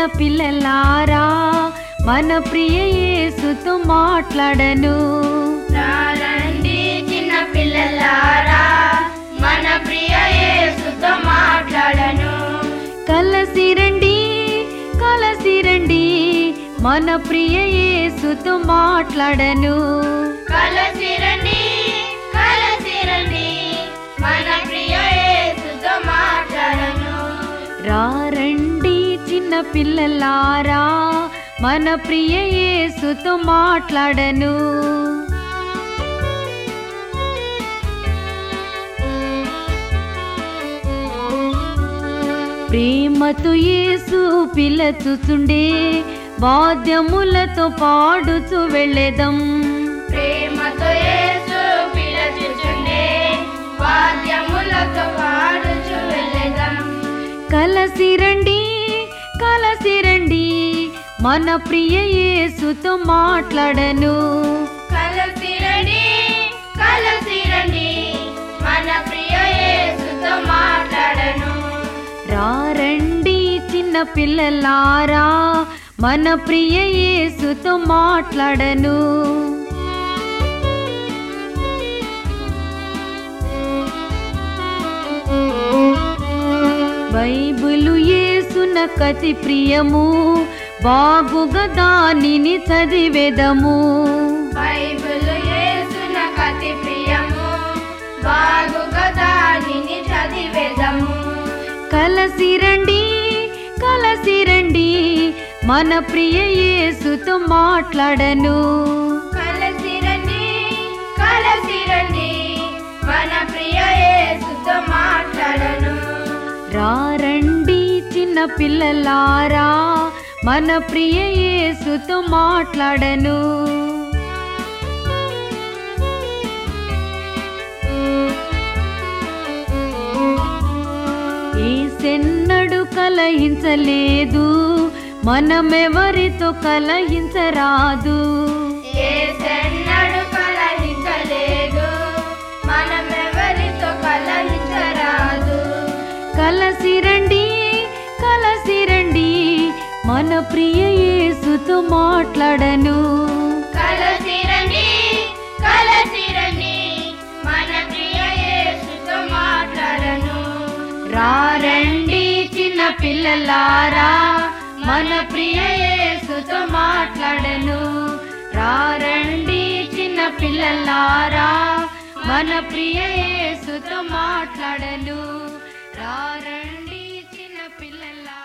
పిల్లలారా మన ప్రియ యేసుతో మాట్లాడను రండి చిన్న పిల్లలారా మన ప్రియ యేసుతో మాట్లాడను కలసి రండి కలసి రండి మన ప్రియ యేసుతో మాట్లాడను కలసి రండి కలసి రండి మన ప్రియ యేసుతో మాట్లాడను రారండి చిన్న పిల్లలారా మన ప్రియ యేసుతో మాట్లాడను ప్రేమతో యేసు పిలచుచుండే వాద్యములతో పాడుచు వెళ్ళేదం ప్రేమతో యేసు పిలచుచుండే వాద్యములతో పాడుచు వెళ్ళెదం కలసి రండి కలసి రండి మన ప్రియ యేసుతో మాట్లాడను కలసి రండి కలసి రండి మన ప్రియ యేసుతో మాట్లాడను రారండి చిన్న పిల్లలారా మన ప్రియ యేసుతో మాట్లాడను బైబిలు యేసున కతి ప్రియము బాగుగా దానిని చదివేదము బైబిల్ యేసున కతి ప్రియము బాగుగా దానిని చదివేదము కలసి రండి కలసి రండి మన ప్రియ యేసుతో మాట్లాడను కలసి రండి కలసి రండి మన ప్రియ యేసుతో మాట్లాడను రారండి చిన్న పిల్లలారా మన ప్రియ యేసుతో మాట్లాడను ఏసెన్నడు కలహించలేదు మనమెవరితో కలహించరాదు ఏసెన్నడు కలహించలేదు మనమెవరితో కలహించరాదు కలసి రండి కలసి రండి మన ప్రియ యేసుతో మాట్లాడను కలసి రండి కలసి రండి మన ప్రియ యేసుతో మాట్లాడను రారండి చిన్న పిల్లలారా మన ప్రియ యేసుతో మాట్లాడను రారండి చిన్న పిల్లలారా మన ప్రియ యేసుతో మాట్లాడను రారండి చిన్న పిల్లలారా